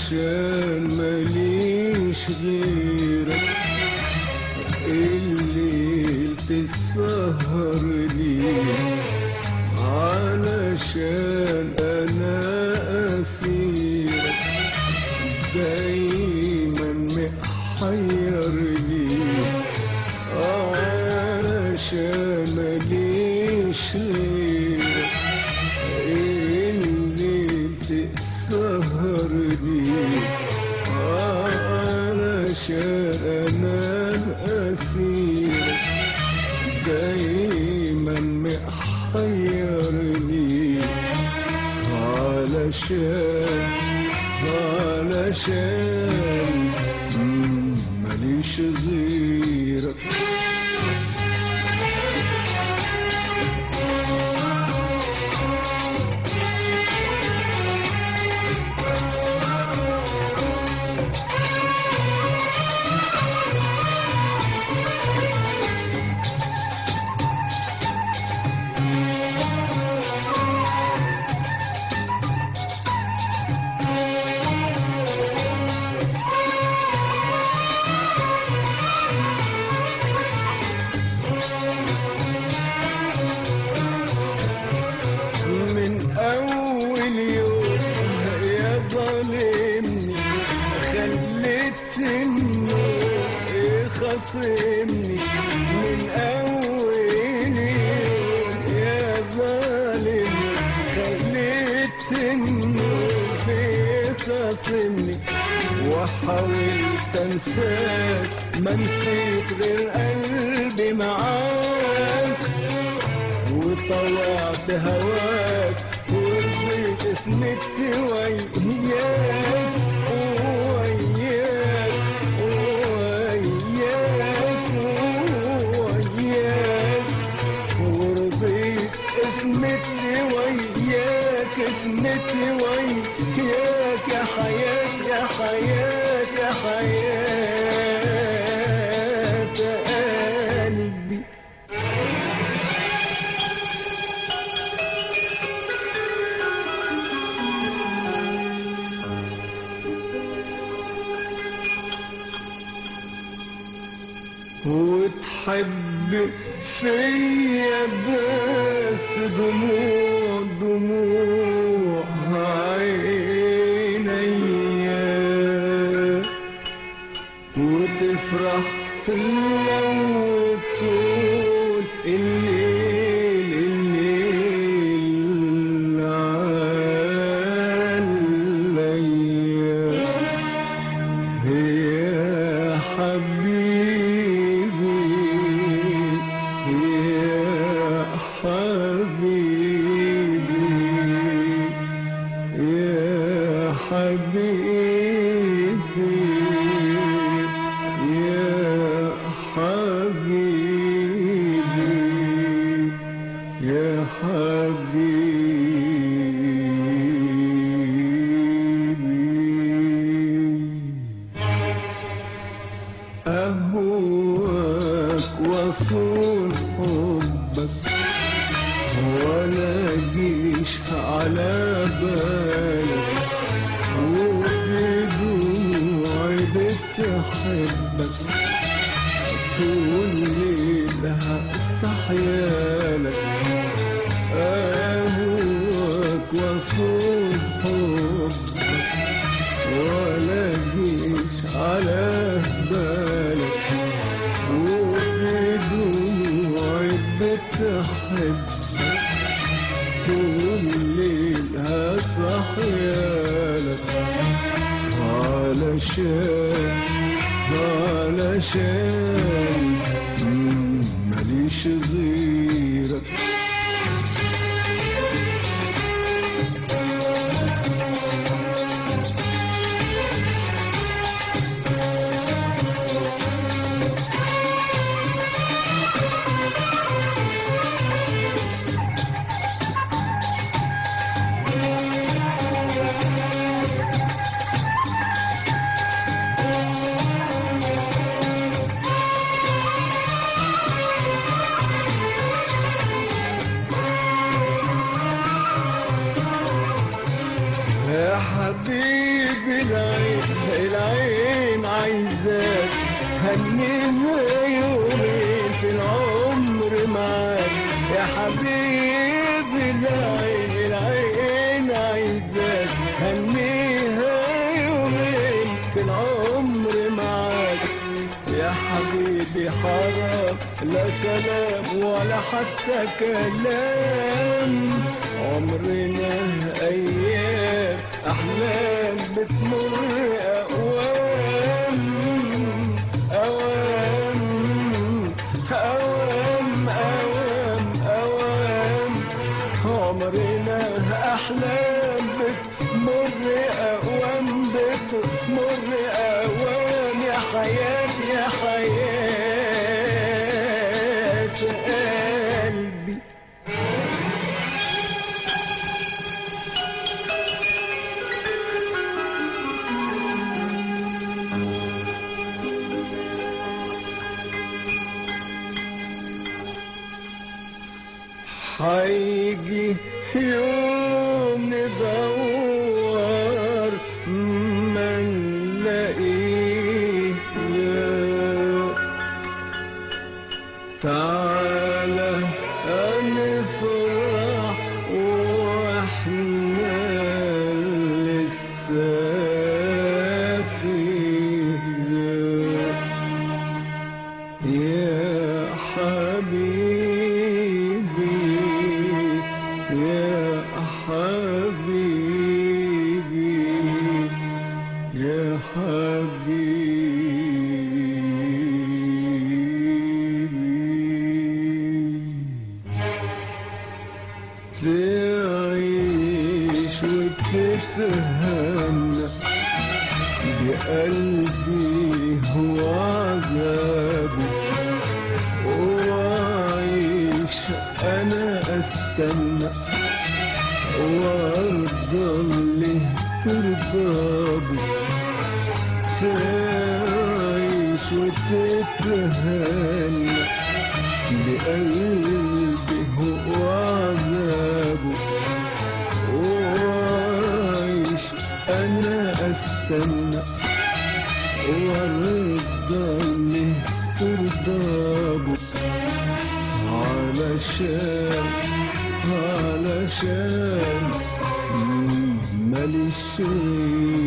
علشان ماليش غيرك الليل تسهر لي علشان انا اسيرك دايما محير لي علشان ماليش غيرك الليل تسهر لي علشان انا اسيرك دايما محيرني علشان علشان مم، ماليش غيرك من أول يوم يا ظالمني خليت النور يخصمني من أول يوم يا ظالمني خليت النور يخصمني وحاولت انساك ما نسيت غير قلبي معاك وطوعت هواك ورضيت اسمت وياك وياك وياك وياك ورضيت اسمت وياك اسمت وياك يا حياة يا حياة يا حياة قلبي وتحب فيا بس دموع دموع عينيا وتفرح لو تقول الليل الليل عليا يا حبيبي يا حبيبي يا حبيبي يا حبيبي يا حبيبي أهواك وصول حبك ولا جيش على بالك وبدموعي بتحبك طول ليلها صحيالك أهواك وصول حبك ولا جيش على بالك وبدموعي بتحب طول ليلها صحيالك علشان علشان مم، ماليش غيرك يا حبيبي العين العين عايزاك هنيها يومين في العمر معاك يا حبيبي العين العين عايزاك هنيها يومين في العمر معاك يا حبيبي حرام لا سلام ولا حتى كلام عمرنا ايام احلام بتمر اوام اوام اوام اوام اوام عمرنا احلام بتمر اوام بتمر اوام يا حياه يا حياه قلبي هيجي يوم ندور ما نلاقيه تعالى نفرح واحنا لسه فيه يا حبيبي يا حبيبي يا حبيبي تعيش وتتهنى بقلبي هو عذابي وعيش انا استنى وارضى اللي ترضى تعيش وتتهنى بقلبي هو عذابه وعيش انا استنى وارضى اللي ترضى علشان علشان ماليش